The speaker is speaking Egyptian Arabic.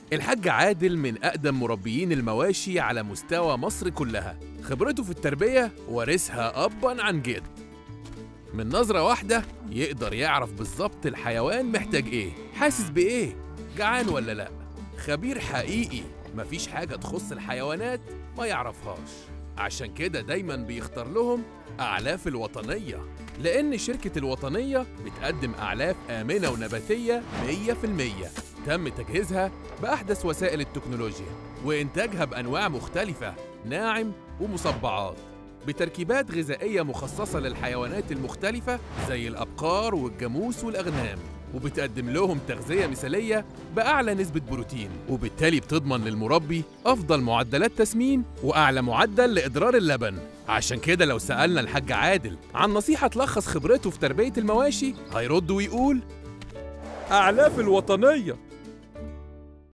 الحاج عادل من أقدم مربيين المواشي على مستوى مصر كلها خبرته في التربية وارثها أبا عن جد من نظرة واحدة يقدر يعرف بالظبط الحيوان محتاج إيه حاسس بإيه جعان ولا لأ خبير حقيقي مفيش حاجة تخص الحيوانات ما يعرفهاش عشان كده دايما بيختار لهم أعلاف الوطنية لأن شركة الوطنية بتقدم أعلاف آمنة ونباتية 100% تم تجهيزها بأحدث وسائل التكنولوجيا وإنتاجها بأنواع مختلفة ناعم ومصبعات بتركيبات غذائية مخصصة للحيوانات المختلفة زي الأبقار والجاموس والأغنام وبتقدم لهم تغذية مثالية بأعلى نسبة بروتين وبالتالي بتضمن للمربي أفضل معدلات تسمين وأعلى معدل لإضرار اللبن عشان كده لو سألنا الحاج عادل عن نصيحة تلخص خبرته في تربية المواشي هيرد ويقول أعلاف الوطنية